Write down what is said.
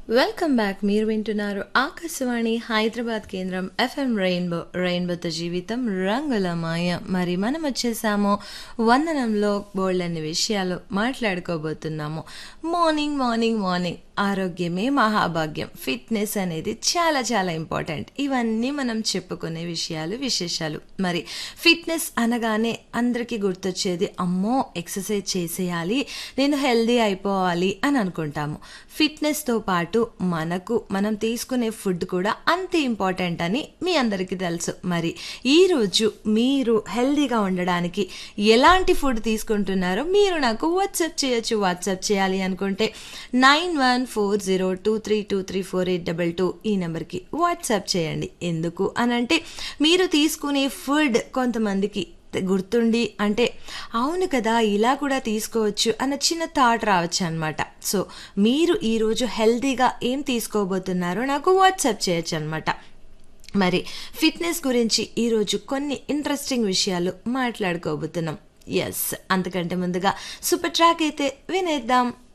welcome back మీరు వింటున్నారు ఆకాశవాణి హైదరాబాద్ కేంద్రం ఎఫ్ఎం రెయిన్బో రెయిన్బోతో జీవితం రంగుల మాయ మరి మనం వచ్చేసాము వందనంలో బోల్డ్ అనే విషయాలు మాట్లాడుకోబోతున్నాము మార్నింగ్ మార్నింగ్ మార్నింగ్ ఆరోగ్యమే మహాభాగ్యం ఫిట్నెస్ అనేది చాలా చాలా ఇంపార్టెంట్ ఇవన్నీ మనం చెప్పుకునే విషయాలు విశేషాలు మరి ఫిట్నెస్ అనగానే అందరికీ గుర్తొచ్చేది అమ్మో ఎక్సర్సైజ్ చేసేయాలి నేను హెల్దీ అయిపోవాలి అని అనుకుంటాము ఫిట్నెస్తో పాటు మనకు మనం తీసుకునే ఫుడ్ కూడా అంతే ఇంపార్టెంట్ అని మీ అందరికీ తెలుసు మరి ఈరోజు మీరు హెల్దీగా ఉండడానికి ఎలాంటి ఫుడ్ తీసుకుంటున్నారో మీరు నాకు వాట్సాప్ చేయొచ్చు వాట్సాప్ చేయాలి అనుకుంటే nine one four zero two three two three four eight double two ఈ నెంబర్కి వాట్సాప్ చేయండి ఎందుకు అనంటే మీరు తీసుకునే ఫుడ్ కొంతమందికి గుర్తుండి అంటే అవును కదా ఇలా కూడా తీసుకోవచ్చు అన్న చిన్న థాట్ రావచ్చు అనమాట సో మీరు ఈరోజు హెల్తీగా ఏం తీసుకోబోతున్నారో నాకు వాట్సాప్ చేయొచ్చు అనమాట మరి ఫిట్నెస్ గురించి ఈరోజు కొన్ని ఇంట్రెస్టింగ్ విషయాలు మాట్లాడుకోబోతున్నాం ఎస్ అంతకంటే ముందుగా సూపర్ ట్రాక్ అయితే వినేద్దాం